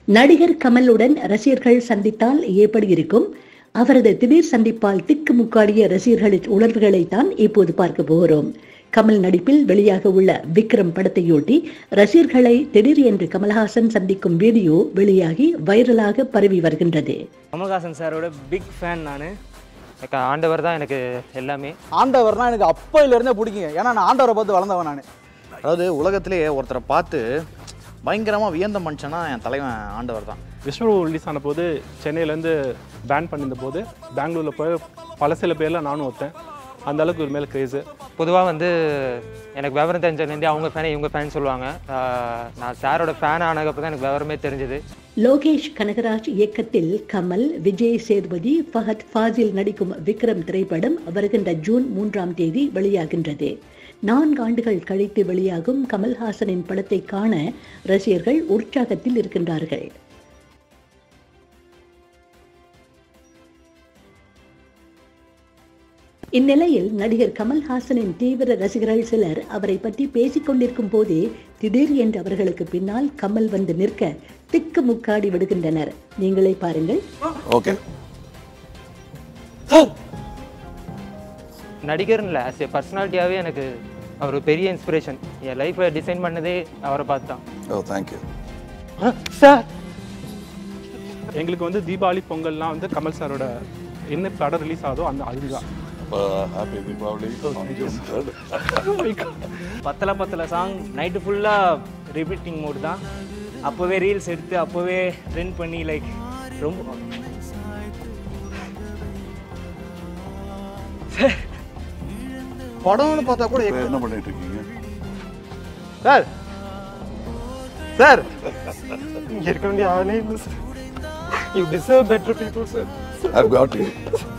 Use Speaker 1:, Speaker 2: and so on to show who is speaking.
Speaker 1: நடிகர் கமலுடன் ரசிகர்கள் சந்தித்தால் எப்படி இருக்கும் அவரது திடீர் சந்திப்பால் திக்கு முக்காடிய ரசிகர்களின் உணர்வுகளை தான் இப்போது பார்க்க போகிறோம் கமல் நடிப்பில் வெளியாக உள்ள விக்ரம் படத்தையொட்டி ரசிகர்களை திடீர் என்று கமல்ஹாசன் சந்திக்கும் வீடியோ வெளியாகி வைரலாக பரவி வருகின்றது
Speaker 2: கமல்ஹாசன் சாரோட பிக் ஃபேன் நான்
Speaker 3: எனக்கு ஆண்டவர் தான் எனக்கு எல்லாமே
Speaker 4: ஆண்டவர்னா எனக்கு அப்பையிலேருந்தே பிடிக்குங்க ஏன்னா நான் ஆண்டவரை பார்த்து வளர்ந்தவன் நான்
Speaker 5: அதாவது உலகத்திலேயே ஒருத்தரை பார்த்து பயங்கரமாக வியந்த மனுஷனா என் தலைவன் ஆண்டவர் தான்
Speaker 6: விஷ்ணு ரிலீஸ் ஆன போது சென்னையிலேருந்து பேன் பண்ணியிருந்த போது பெங்களூரில் போய் பல சில பேரில் நானும் ஒருத்தன் அந்த அளவுக்கு ஒரு மேலே க்ரேஸு
Speaker 3: பொதுவாக வந்து எனக்கு விவரம் தெரிஞ்சதுலேருந்தே அவங்க ஃபேனே இவங்க ஃபேன் சொல்லுவாங்க ஆஹ் நான் சாரோட ஃபேன் ஆனதுக்கு தான் எனக்கு விவரமே தெரிஞ்சது
Speaker 1: லோகேஷ் கனகராஜ் இயக்கத்தில் கமல் விஜய் சேதுபதி ஃபஹத் ஃபாசில் நடிக்கும் விக்ரம் திரைப்படம் வருகின்ற ஜூன் மூன்றாம் தேதி வெளியாகின்றது நான்கு ஆண்டுகள் கழித்து வெளியாகும் கமல்ஹாசனின் படத்தை காண ரசிகர்கள் உற்சாகத்தில் இருக்கின்றார்கள் இந்நிலையில் நடிகர் கமல்ஹாசனின் தீவிர ரசிகர்கள் சிலர் அவரை பற்றி பேசிக் கொண்டிருக்கும் போதே திடீர் என்று அவர்களுக்கு பின்னால் கமல் வந்து நிற்க திக்கு முக்காடி விடுகின்றனர் நீங்களே பாருங்கள்
Speaker 7: ஓகே
Speaker 3: நடிகர்னு இல்லை ஆஸ் ஏ பர்சனாலிட்டியாகவே எனக்கு அவர் ஒரு பெரிய இன்ஸ்பிரேஷன் என் லைஃப்பை டிசைன் பண்ணதே அவரை பார்த்து தான்
Speaker 7: ஓ தேங்க்யூ
Speaker 3: சார்
Speaker 6: எங்களுக்கு வந்து தீபாவளி பொங்கல்லாம் வந்து கமல் சாரோட என்ன படம் ரிலீஸ் ஆகுதோ அந்த அதுதான்
Speaker 7: ஹாப்பி தீபாவளி
Speaker 2: பத்தல பத்தல சாங் நைட்டு ஃபுல்லாக ரிப்பீட்டிங் மோட் தான் அப்போவே ரீல்ஸ் எடுத்து அப்போவே ட்ரெண்ட் பண்ணி லைக் ரொம்ப
Speaker 5: படம்னு பார்த்தா கூட
Speaker 7: இப்போ என்ன பண்ணிட்டு இருக்கீங்க
Speaker 5: சார் சார்
Speaker 6: இங்கே இருக்க வேண்டிய ஆளே இல்லை sir you deserve better people sir
Speaker 7: I've got you.